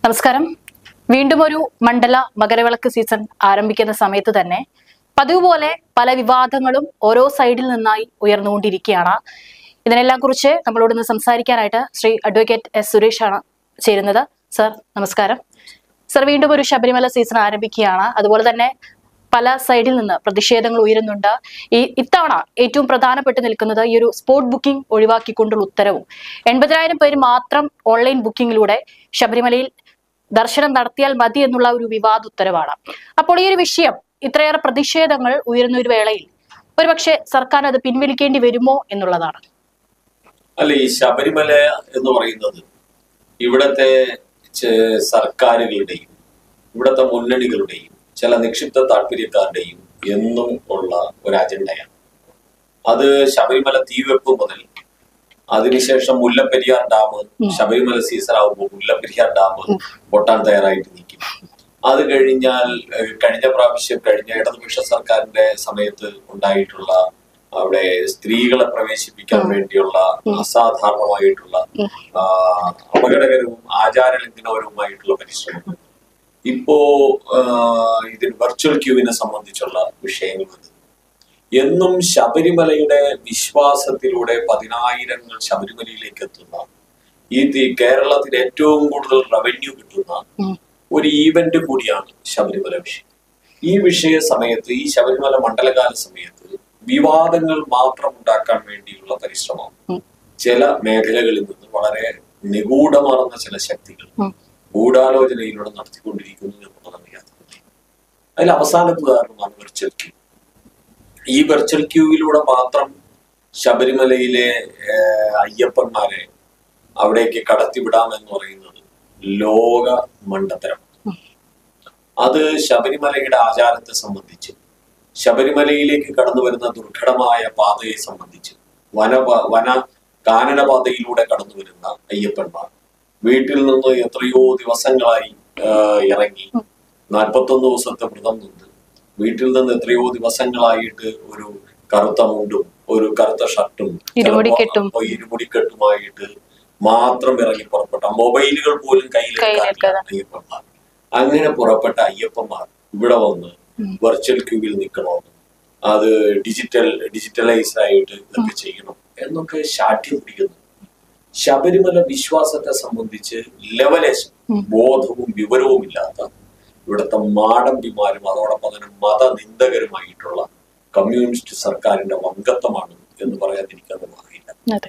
നമസ്കാരം വീണ്ടും ഒരു മണ്ഡല മകരവിളക്ക് സീസൺ ആരംഭിക്കുന്ന സമയത്ത് തന്നെ പതിവ് പോലെ പല വിവാദങ്ങളും ഓരോ സൈഡിൽ നിന്നായി ഉയർന്നുകൊണ്ടിരിക്കുകയാണ് ഇതിനെല്ലാം കുറിച്ച് നമ്മളോട് ഇന്ന് സംസാരിക്കാനായിട്ട് ശ്രീ അഡ്വക്കേറ്റ് എസ് സുരേഷ് ആണ് ചേരുന്നത് സർ നമസ്കാരം സർ വീണ്ടും ഒരു ശബരിമല സീസൺ ആരംഭിക്കുകയാണ് അതുപോലെ തന്നെ പല സൈഡിൽ നിന്ന് പ്രതിഷേധങ്ങൾ ഉയരുന്നുണ്ട് ഈ ഇത്തവണ ഏറ്റവും പ്രധാനപ്പെട്ട് നിൽക്കുന്നത് ഈ ഒരു സ്പോട്ട് ബുക്കിംഗ് ഒഴിവാക്കിക്കൊണ്ടുള്ള ഉത്തരവും എൺപതിനായിരം പേര് മാത്രം ഓൺലൈൻ ബുക്കിംഗിലൂടെ ശബരിമലയിൽ ദർശനം നടത്തിയാൽ മതി എന്നുള്ള ഒരു വിവാദ ഉത്തരവാണ് അപ്പോൾ ഈ ഒരു വിഷയം ഇത്രയേറെ പ്രതിഷേധങ്ങൾ ഉയരുന്ന ഒരു വേളയിൽ ഒരുപക്ഷെ സർക്കാർ അത് പിൻവലിക്കേണ്ടി വരുമോ എന്നുള്ളതാണ് അല്ല ഈ ശബരിമല എന്ന് പറയുന്നത് ഇവിടത്തെ ചെ- സർക്കാരുകളുടെയും ഇവിടത്തെ മുന്നണികളുടെയും ചില നിക്ഷിപ്ത താല്പര്യക്കാരുടെയും എന്നും ഉള്ള ഒരു അജണ്ടയാണ് അത് ശബരിമല തീവെപ്പ് മുതൽ അതിനുശേഷം മുല്ലപ്പെരിയാർ ഡാം ശബരിമല സീസൺ ആകുമ്പോൾ മുല്ലപ്പെരിയാർ ഡാം പൊട്ടാൻ തയ്യാറായിട്ട് നിൽക്കും അത് കഴിഞ്ഞാൽ ഏഹ്, കഴിഞ്ഞ പ്രാവശ്യം കഴിഞ്ഞ ഇടതുപക്ഷ സർക്കാരിന്റെ സമയത്ത് ഉണ്ടായിട്ടുള്ള അവിടെ സ്ത്രീകളെ പ്രവേശിപ്പിക്കാൻ വേണ്ടിയുള്ള അസാധാരണമായിട്ടുള്ള ആ, അപകടകരവും ആചാരലംഘനപരവുമായിട്ടുള്ള പരിശ്രമം ഇപ്പോ ആ, ഇതിന് വെർച്വൽ ക്യൂവിനെ സംബന്ധിച്ചുള്ള വിഷയങ്ങൾ വന്നു എന്നും ശബരിമലയുടെ വിശ്വാസത്തിലൂടെ പതിനായിരങ്ങൾ ശബരിമലയിലേക്ക് എത്തുന്ന ഈ തി- കേരളത്തിൽ ഏറ്റവും കൂടുതൽ റവന്യൂ കിട്ടുന്ന ഉം. ഒരു ഈവന്റ് കൂടിയാണ് ശബരിമല വിഷയം ഈ വിഷയ സമയത്ത് ഈ ശബരിമല മണ്ഡലകാല സമയത്ത് വിവാദങ്ങൾ മാത്രം ഉണ്ടാക്കാൻ വേണ്ടിയുള്ള പരിശ്രമം ഉം. ചില മേഖലകളിൽ നിന്ന് വളരെ നിഗൂഢമാർന്ന ചില ശക്തികൾ ഉം. ഗൂഢാലോചനയിലൂടെ നടത്തിക്കൊണ്ടിരിക്കുന്നു എന്നുള്ളതാണ് യാഥാർത്ഥ്യം അതിൽ അവസാനത്തെ ഉദാഹരണമാണ് വെർച്വൽ ക്യൂ ഈ വെർച്വൽ ക്യൂവിലൂടെ മാത്രം ശബരിമലയിലെ ഏഹ്, അയ്യപ്പന്മാരെ അവിടേക്ക് കടത്തിവിടാമെന്ന് പറയുന്നത് ലോക മണ്ടത്തരം അത് ശബരിമലയുടെ ആചാരത്തെ സംബന്ധിച്ച് ശബരിമലയിലേക്ക് കടന്നു വരുന്ന ദുർഘടമായ പാതയെ സംബന്ധിച്ച് വന വന കാനനപാതയിലൂടെ കടന്നു വരുന്ന അയ്യപ്പന്മാർ വീട്ടിൽ നിന്ന് എത്രയോ ദിവസങ്ങളായി ആഹ്, ഇറങ്ങി നാൽപ്പത്തൊന്ന് ദിവസത്തെ വ്രതം നിന്ന് വീട്ടിൽ നിന്ന് എത്രയോ ദിവസങ്ങളായിട്ട് ഒരു കറുത്ത മുണ്ടും ഒരു കറുത്ത ഷർട്ടും ഇരുമുടിക്കെട്ടും. ചിലപ്പോ ഇരുമുടിക്കെട്ടുമായിട്ട് മാത്രം ഇറങ്ങി പുറപ്പെട്ട മൊബൈലുകൾ പോലും കയ്യിലെടുക്കാറില്ല കയ്യിലെടുക്കാതെ. അയ്യപ്പന്മാർ അങ്ങനെ പുറപ്പെട്ട അയ്യപ്പന്മാർ ഇവിടെ വന്ന് ഉം. വെർച്വൽ ക്യൂവിൽ നിൽക്കണമെന്നും അത് ഡിജിറ്റൽ ഡിജിറ്റലൈസ് ആയിട്ട് ഇതൊക്കെ ചെയ്യണം എന്നൊക്കെ ശാഠ്യം പിടിക്കുന്നു ശബരിമല വിശ്വാസത്തെ സംബന്ധിച്ച് ലെവലേശം ഉം. ബോധവും വിവരവും ഇല്ലാത്ത ഇവിടുത്തെ മാടമ്പിമാരും അതോടൊപ്പം തന്നെ മതനിന്ദകരുമായിട്ടുള്ള കമ്മ്യൂണിസ്റ്റ് സർക്കാരിന്റെ വങ്കത്വമാണ് എന്ന് പറയാതിരിക്കാൻ മാറിയില്ല അതെ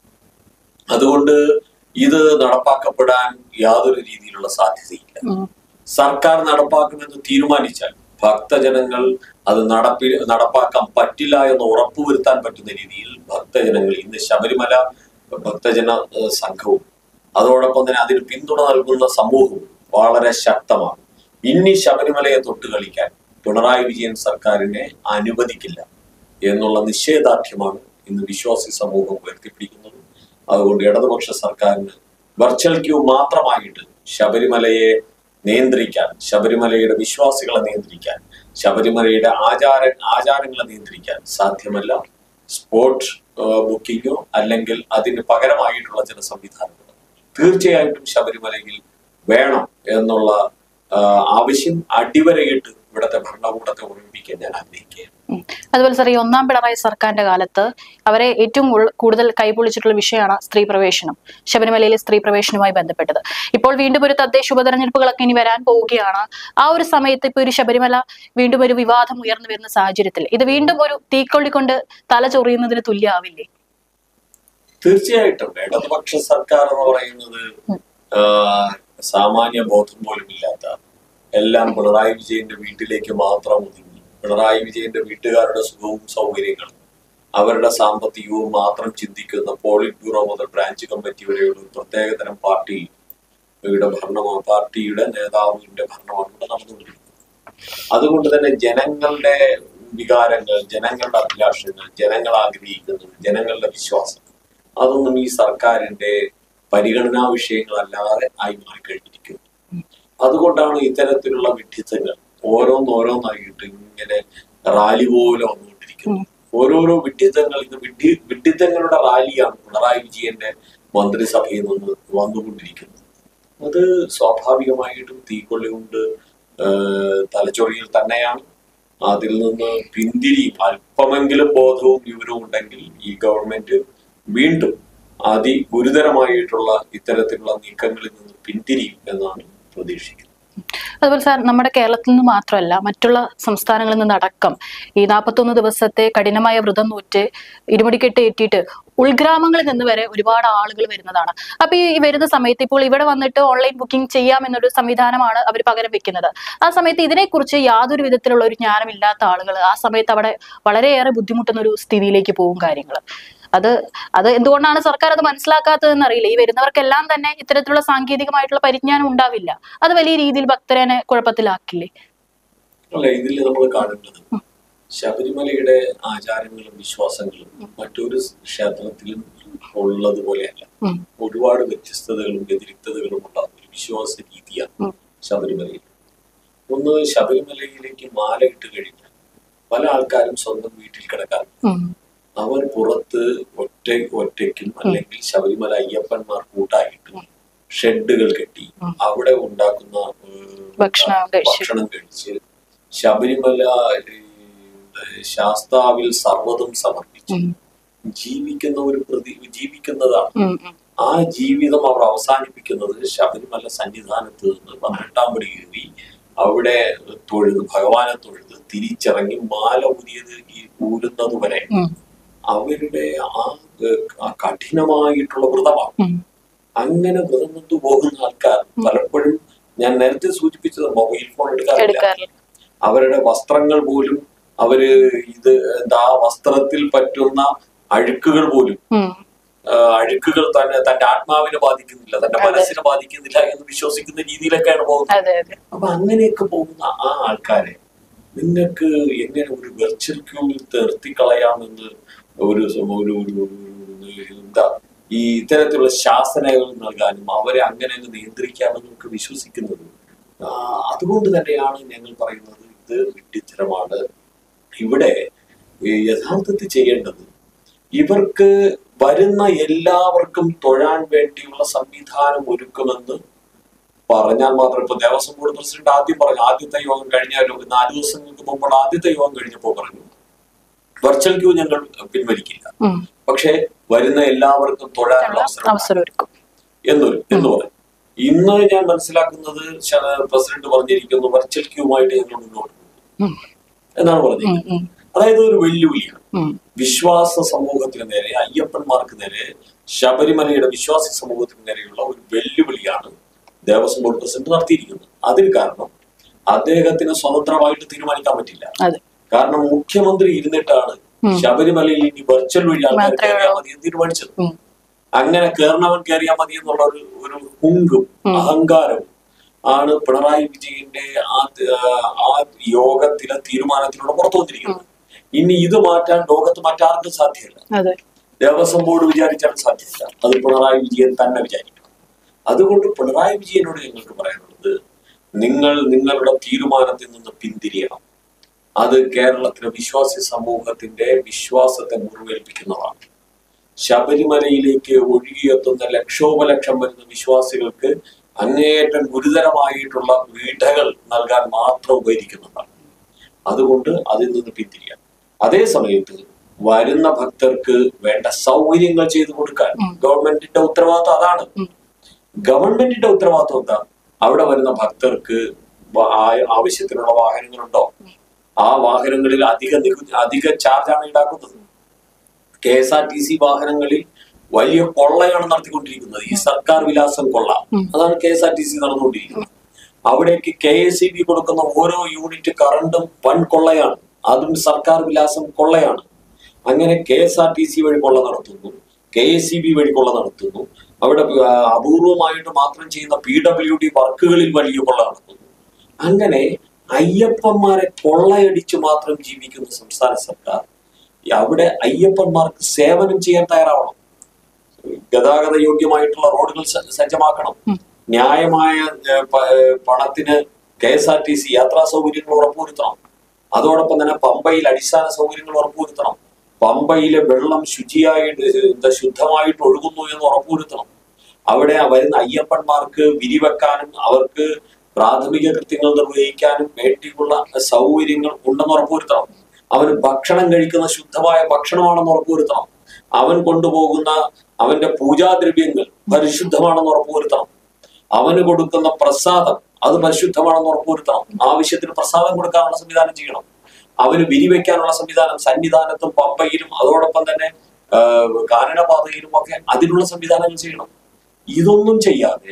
അതുകൊണ്ട് ഇത് നടപ്പാക്കപ്പെടാൻ യാതൊരു രീതിയിലുള്ള സാധ്യതയില്ല ഉം. സർക്കാർ നടപ്പാക്കുമെന്ന് തീരുമാനിച്ചാൽ ഭക്തജനങ്ങൾ അത് നടപ്പി നടപ്പാക്കാൻ പറ്റില്ല എന്ന് ഉറപ്പുവരുത്താൻ പറ്റുന്ന രീതിയിൽ ഭക്തജനങ്ങൾ ഇന്ന് ശബരിമല ഭക്തജന ഏഹ്, സംഘവും അതോടൊപ്പം തന്നെ അതിന് പിന്തുണ നൽകുന്ന സമൂഹവും വളരെ ശക്തമാണ് ഇനി ശബരിമലയെ തൊട്ട് കളിക്കാൻ പിണറായി വിജയൻ സർക്കാരിനെ അനുവദിക്കില്ല എന്നുള്ള നിശ്ചയദാർഢ്യമാണ് ഇന്ന് വിശ്വാസി സമൂഹം ഉയർത്തിപ്പിടിക്കുന്നത് അതുകൊണ്ട് ഇടതുപക്ഷ സർക്കാരിന് വെർച്വൽ ക്യൂ മാത്രമായിട്ട് ശബരിമലയെ നിയന്ത്രിക്കാൻ ശബരിമലയുടെ വിശ്വാസികളെ നിയന്ത്രിക്കാൻ ശബരിമലയുടെ ആചാര ആചാരങ്ങളെ നിയന്ത്രിക്കാൻ സാധ്യമല്ല സ്പോട്ട് ബുക്കിങ്ങോ അല്ലെങ്കിൽ അതിന് പകരമായിട്ടുള്ള ചില സംവിധാനങ്ങൾ തീർച്ചയായിട്ടും ശബരിമലയിൽ വേണം എന്നുള്ള ആ, ആവശ്യം അടിവരയിട്ട് ഇവിടുത്തെ ഭരണകൂടത്തെ ഓർമ്മിപ്പിക്കാൻ ഞാൻ ആഗ്രഹിക്കുകയാണ് ഉം. അതുപോലെ സാർ ഈ ഒന്നാം പിണറായി സർക്കാരിന്റെ കാലത്ത് അവരെ ഏറ്റവും ഉൾ- കൂടുതൽ കൈപൊളിച്ചിട്ടുള്ള വിഷയമാണ് സ്ത്രീ പ്രവേശനം ശബരിമലയിലെ സ്ത്രീ പ്രവേശനവുമായി ബന്ധപ്പെട്ടത് ഇപ്പോൾ വീണ്ടും ഒരു തദ്ദേശ ഉപതെരഞ്ഞെടുപ്പുകളൊക്കെ ഇനി വരാൻ പോവുകയാണ് ആ ഒരു സമയത്ത് ഇപ്പൊ ഒരു ശബരിമല വീണ്ടും ഒരു വിവാദം ഉയർന്നു വരുന്ന സാഹചര്യത്തിൽ ഇത് വീണ്ടും ഒരു തീക്കൊള്ളി കൊണ്ട് തല ചൊറിയുന്നതിന് തുല്യമാവില്ലേ തീർച്ചയായിട്ടും ഇടതുപക്ഷ സർക്കാർ എന്ന് പറയുന്നത് ആ, സാമാന്യ ബോധം പോലും ഇല്ലാത്ത എല്ലാം പിണറായി വിജയന്റെ വീട്ടിലേക്ക് മാത്രം ഒതുങ്ങി പിണറായി വിജയന്റെ വീട്ടുകാരുടെ സുഖവും സൗകര്യങ്ങളും അവരുടെ സാമ്പത്തികവും മാത്രം ചിന്തിക്കുന്ന പോളിറ്റ് ബ്യൂറോ മുതൽ ബ്രാഞ്ച് കമ്മിറ്റി വരെയുള്ള ഒരു പ്രത്യേകതരം പാർട്ടി ഇവിടെ ഭരണമാണ് പാർട്ടിയുടെ നേതാവിന്റെ ഭരണമാണ് ഇവിടെ നടന്നുകൊണ്ടിരിക്കുന്നത് അതുകൊണ്ട് തന്നെ ജനങ്ങളുടെ വികാരങ്ങൾ ജനങ്ങളുടെ അഭിലാഷങ്ങൾ ജനങ്ങൾ ആഗ്രഹിക്കുന്നത് ജനങ്ങളുടെ വിശ്വാസം അതൊന്നും ഈ സർക്കാരിന്റെ പരിഗണനാ വിഷയങ്ങളല്ലാതെ ആയി മാറിക്കഴിഞ്ഞിരിക്കുന്നു അതുകൊണ്ടാണ് ഇത്തരത്തിലുള്ള വിഡ്ഢിത്തങ്ങൾ ഓരോന്നോരോന്നായിട്ട് ഇങ്ങനെ റാലി പോലെ വന്നുകൊണ്ടിരിക്കുന്നത് ഓരോരോ വിഡ്ഢിത്തങ്ങൾ ഇത് വിഡ്ഢി വിഡ്ഢിത്തങ്ങളുടെ റാലിയാണ് പിണറായി വിജയന്റെ മന്ത്രിസഭയിൽ നിന്ന് വന്നുകൊണ്ടിരിക്കുന്നത് അത് സ്വാഭാവികമായിട്ടും തീക്കൊള്ളി കൊണ്ട് ഏഹ്, തലച്ചൊറിയിൽ തന്നെയാണ് അതിൽ നിന്ന് പിന്തിരിയും അല്പമെങ്കിലും ബോധവും വിവരവും ഉണ്ടെങ്കിൽ ഈ ഗവൺമെന്റ് വീണ്ടും അതിഗുരുതരമായിട്ടുള്ള ഇത്തരത്തിലുള്ള നീക്കങ്ങളിൽ നിന്ന് പിന്തിരിയും എന്നാണ് പ്രതീക്ഷിക്കുന്നത് അതുപോലെ സാർ നമ്മുടെ കേരളത്തിൽ നിന്ന് മാത്രമല്ല മറ്റുള്ള സംസ്ഥാനങ്ങളിൽ നിന്നടക്കം ഈ നാൽപ്പത്തൊന്ന് ദിവസത്തെ കഠിനമായ വ്രതം നൂറ്റ് ഇരുമുടിക്കെട്ട് ഏറ്റിയിട്ട് ഉൾഗ്രാമങ്ങളിൽ നിന്ന് വരെ ഒരുപാട് ആളുകൾ വരുന്നതാണ് അപ്പൊ ഈ വരുന്ന സമയത്ത് ഇപ്പോൾ ഇവിടെ വന്നിട്ട് ഓൺലൈൻ ബുക്കിംഗ് ചെയ്യാം എന്നൊരു സംവിധാനമാണ് അവർ പകരം വെക്കുന്നത് ആ സമയത്ത് ഇതിനെക്കുറിച്ച് യാതൊരു വിധത്തിലുള്ള ഒരു ജ്ഞാനമില്ലാത്ത ആളുകൾ ആ സമയത്ത് അവിടെ വളരെയേറെ ബുദ്ധിമുട്ടുന്ന ഒരു സ്ഥിതിയിലേക്ക് പോകും കാര്യങ്ങൾ അത് അത് എന്തുകൊണ്ടാണ് സർക്കാർ അത് മനസ്സിലാക്കാത്തതെന്ന് അറിയില്ല ഈ വരുന്നവർക്കെല്ലാം തന്നെ ഇത്തരത്തിലുള്ള സാങ്കേതികമായിട്ടുള്ള പരിജ്ഞാനം ഉണ്ടാവില്ല അത് വലിയ രീതിയിൽ ഭക്തരനെ കുഴപ്പത്തിലാക്കില്ലേ അല്ല ഇതിൽ നമ്മൾ കാണേണ്ടത് ശബരിമലയുടെ ആചാരങ്ങളും വിശ്വാസങ്ങളും മറ്റൊരു ക്ഷേത്രത്തിലും ഉള്ളതുപോലെയല്ല ഉം. ഒരുപാട് വ്യത്യസ്തതകളും വ്യതിരിക്തതകളും ഉള്ള ഒരു വിശ്വാസ രീതിയാണ് ഉം. ശബരിമലയിൽ ഒന്ന് ശബരിമലയിലേക്ക് മാല ഇട്ട് കഴിഞ്ഞാൽ പല ആൾക്കാരും സ്വന്തം വീട്ടിൽ കിടക്കാറുണ്ട് ഉം. അവർ പുറത്ത് ഒറ്റ ഒറ്റയ്ക്കും അല്ലെങ്കിൽ ശബരിമല അയ്യപ്പന്മാർ കൂട്ടായിട്ട് ഷെഡുകൾ കെട്ടി ഉം. അവിടെ ഉണ്ടാക്കുന്ന ഏഹ്, ഭക്ഷണം കഴിച്ച്. ഭക്ഷണം കഴിച്ച് ശബരിമല ഏഹ്, ശാസ്താവിൽ സർവ്വതും സമർപ്പിച്ച് ഉം. ജീവിക്കുന്ന ഒരു പ്രതി ജീവിക്കുന്നതാണ് ഉം. ഉം. ആ ജീവിതം അവർ അവസാനിപ്പിക്കുന്നത് ശബരിമല സന്നിധാനത്ത് നിന്ന് പതിനെട്ടാം പടി കയറി അവിടെ തൊഴുത് ഭഗവാനെ തൊഴുത് തിരിച്ചിറങ്ങി മാല ഊരിയത് ഈ ഊരുന്നത് വരെ ഉം. അവരുടെ ആ ഏഹ്, ആ കഠിനമായിട്ടുള്ള വ്രതമാണ് ഉം. അങ്ങനെ വ്രതം കൊണ്ട് പോകുന്ന ആൾക്കാർ പലപ്പോഴും ഞാൻ നേരത്തെ സൂചിപ്പിച്ചത് മൊബൈൽ ഫോൺ എടുക്കാറില്ല എടുക്കാറില്ല അവരുടെ വസ്ത്രങ്ങൾ പോലും അവര് ഇത് എന്താ ആ വസ്ത്രത്തിൽ പറ്റുന്ന അഴുക്കുകൾ പോലും ഉം. ആ, അഴുക്കുകൾ തന്നെ തന്റെ ആത്മാവിനെ ബാധിക്കുന്നില്ല തന്റെ അതെ. മനസ്സിനെ ബാധിക്കുന്നില്ല എന്ന് വിശ്വസിക്കുന്ന രീതിയിലൊക്കെയാണ് പോകുന്നത് അതെ അതെ അപ്പൊ അങ്ങനെയൊക്കെ പോകുന്ന ആ ആൾക്കാരെ നിങ്ങൾക്ക് എങ്ങനെ ഒരു വെർച്വൽ ക്യൂവിൽ നിർത്തിക്കളയാമെന്ന് ഒരു സം- ഒരു ഒരു ഒരു എന്താ ഈ ഇത്തരത്തിലുള്ള ശാസനകൾ നൽകാനും അവരെ അങ്ങനെ അങ്ങ് നിയന്ത്രിക്കാമെന്ന് നമുക്ക് വിശ്വസിക്കുന്നത് ആ, അതുകൊണ്ട് തന്നെയാണ് ഞങ്ങൾ പറയുന്നത് ഇത് വിഡ്ഢിത്തരമാണ് ഇവിടെ ഈ യഥാർത്ഥത്തിൽ ചെയ്യേണ്ടത് ഇവർക്ക് വരുന്ന എല്ലാവർക്കും തൊഴാൻ വേണ്ടിയുള്ള സംവിധാനം ഒരുക്കുമെന്ന് പറഞ്ഞാൽ മാത്രം ഇപ്പൊ ദേവസ്വം ബോർഡ് പ്രസിഡന്റ് ആദ്യം പറഞ്ഞു ആദ്യത്തെ യോഗം കഴിഞ്ഞാലും നാല് ദിവസങ്ങൾക്ക് മുമ്പുള്ള ആദ്യത്തെ യോഗം കഴിഞ്ഞപ്പോൾ പറഞ്ഞു വെർച്വൽ ക്യൂ ഞങ്ങൾ പിൻവലിക്കില്ല ഉം. പക്ഷേ വരുന്ന എല്ലാവർക്കും തൊഴാനുള്ള അവസരം അവസരം ഒരുക്കും എന്നൊരു എന്ന് പറയും ഇന്ന് ഞാൻ മനസ്സിലാക്കുന്നത് ശ- പ്രസിഡന്റ് പറഞ്ഞിരിക്കുന്നു വെർച്വൽ ക്യൂവുമായിട്ട് ഞങ്ങൾ മുന്നോട്ട് പോകും ഉം. എന്നാണ് ഉം. പറഞ്ഞിരിക്കുന്നത് ഉം. അതായത് ഒരു വെല്ലുവിളിയാണ് ഉം. വിശ്വാസ സമൂഹത്തിന് നേരെ അയ്യപ്പന്മാർക്ക് നേരെ ശബരിമലയുടെ വിശ്വാസി സമൂഹത്തിന് നേരെയുള്ള ഒരു വെല്ലുവിളിയാണ് ദേവസ്വം ബോർഡ് പ്രസിഡന്റ് നടത്തിയിരിക്കുന്നത് അതിന് കാരണം അദ്ദേഹത്തിന് സ്വതന്ത്രമായിട്ട് തീരുമാനിക്കാൻ പറ്റില്ല അതെ കാരണം മുഖ്യമന്ത്രി ഇരുന്നിട്ടാണ് ഉം. ശബരിമലയിൽ ഇനി വെർച്വൽ വഴി ആൾക്കാർ മാത്രമേ കയറിയാൽ ഉള്ളൂ. മതി എന്ന് തീരുമാനിച്ചത് ഉം. അങ്ങനെ കേറണവൻ കയറിയാൽ മതി എന്നുള്ള ഒരു ഒരു ഹുങ്കും ഉം. അഹങ്കാരവും ആണ് പിണറായി വിജയന്റെ ആ ആ യോഗത്തിലെ തീരുമാനത്തിലൂടെ പുറത്തു വന്നിരിക്കുന്നത് ഇനി ഇത് മാറ്റാൻ ലോകത്ത് മറ്റാർക്കും സാധ്യമല്ല അതെ ദേവസ്വം ബോർഡ് വിചാരിച്ചാൽ സാധ്യമല്ല അത് പിണറായി വിജയൻ തന്നെ വിചാരിക്കണം അതുകൊണ്ട് പിണറായി വിജയനോട് ഞങ്ങൾക്ക് പറയാനുള്ളത് നിങ്ങൾ നിങ്ങളുടെ തീരുമാനത്തിൽ നിന്ന് പിന്തിരിയണം അത് കേരളത്തിലെ വിശ്വാസി സമൂഹത്തിന്റെ വിശ്വാസത്തെ മുറിവേൽപ്പിക്കുന്നതാണ് ശബരിമലയിലേക്ക് ഒഴുകിയെത്തുന്ന ലക്ഷോപലക്ഷം വരുന്ന വിശ്വാസികൾക്ക് അങ്ങേയറ്റം ഗുരുതരമായിട്ടുള്ള പീഠകൾ നൽകാൻ മാത്രം ഉപകരിക്കുന്നതാണ് അതുകൊണ്ട് അതിൽ നിന്ന് പിന്തിരിയാം അതേ സമയത്ത് വരുന്ന ഭക്തർക്ക് വേണ്ട സൗകര്യങ്ങൾ ചെയ്തു കൊടുക്കാൻ ഉം. ഗവൺമെന്റിന്റെ ഉത്തരവാദിത്വം അതാണ് ഉം. ഗവൺമെന്റിന്റെ ഉത്തരവാദിത്വം എന്താ അവിടെ വരുന്ന ഭക്തർക്ക് വ- ആ- ആവശ്യത്തിനുള്ള വാഹനങ്ങളുണ്ടോ ആ വാഹനങ്ങളിൽ അധിക നികുതി അധിക ചാർജാണ് ഈടാക്കുന്നത് K S R T C വാഹനങ്ങളിൽ വലിയ കൊള്ളയാണ് നടത്തിക്കൊണ്ടിരിക്കുന്നത് ഈ സർക്കാർ വിലാസം കൊള്ള ഉം. അതാണ് K S R T C നടന്നുകൊണ്ടിരിക്കുന്നത് അവിടേക്ക് കെ എസ് ഇ ബി കൊടുക്കുന്ന ഓരോ യൂണിറ്റ് കറണ്ടും വൻ കൊള്ളയാണ് അതും സർക്കാർ വിലാസം കൊള്ളയാണ് അങ്ങനെ K S R T C വഴി കൊള്ള നടത്തുന്നു കെ എസ് ഇ ബി വഴി കൊള്ള നടത്തുന്നു അവിടെ ആ, അപൂർവമായിട്ട് മാത്രം ചെയ്യുന്ന പി ഡബ്ല്യു ഡി വർക്കുകളിൽ വലിയ കൊള്ള നടത്തുന്നു അങ്ങനെ അയ്യപ്പന്മാരെ കൊള്ളയടിച്ച് മാത്രം ജീവിക്കുന്ന സംസ്ഥാന സർക്കാർ അവിടെ അയ്യപ്പന്മാർക്ക് സേവനം ചെയ്യാൻ തയ്യാറാവണം ഗതാഗത യോഗ്യമായിട്ടുള്ള റോഡുകൾ സ- സജ്ജമാക്കണം ഉം. ന്യായമായ ഏ, പ- ഏ, പണത്തിന് K S R T C യാത്രാ സൗകര്യങ്ങൾ ഉറപ്പുവരുത്തണം അതോടൊപ്പം തന്നെ പമ്പയിൽ അടിസ്ഥാന സൗകര്യങ്ങൾ ഉറപ്പുവരുത്തണം പമ്പയിലെ വെള്ളം ശുചിയായിട്ട് എന്താ ശുദ്ധമായിട്ട് ഒഴുകുന്നു എന്ന് ഉറപ്പുവരുത്തണം അവിടെ വരുന്ന അയ്യപ്പന്മാർക്ക് വിരിവെക്കാനും അവർക്ക് പ്രാഥമിക കൃത്യങ്ങൾ നിർവഹിക്കാനും വേണ്ടിയുള്ള സൗകര്യങ്ങൾ ഉണ്ടെന്ന് ഉറപ്പുവരുത്തണം അവന് ഭക്ഷണം കഴിക്കുന്ന ശുദ്ധമായ ഭക്ഷണമാണെന്ന് ഉറപ്പുവരുത്തണം അവൻ കൊണ്ടുപോകുന്ന അവന്റെ പൂജാദ്രവ്യങ്ങൾ പരിശുദ്ധമാണെന്ന് ഉറപ്പുവരുത്തണം അവന് കൊടുക്കുന്ന പ്രസാദം അത് പരിശുദ്ധമാണെന്ന് ഉറപ്പുവരുത്തണം ആവശ്യത്തിന് പ്രസാദം കൊടുക്കാനുള്ള സംവിധാനം ചെയ്യണം അവന് വിരിവെക്കാനുള്ള സംവിധാനം സന്നിധാനത്തും പമ്പയിലും അതോടൊപ്പം തന്നെ ആ, കാനനപാതയിലും ഒക്കെ അതിനുള്ള സംവിധാനങ്ങൾ ചെയ്യണം ഇതൊന്നും ചെയ്യാതെ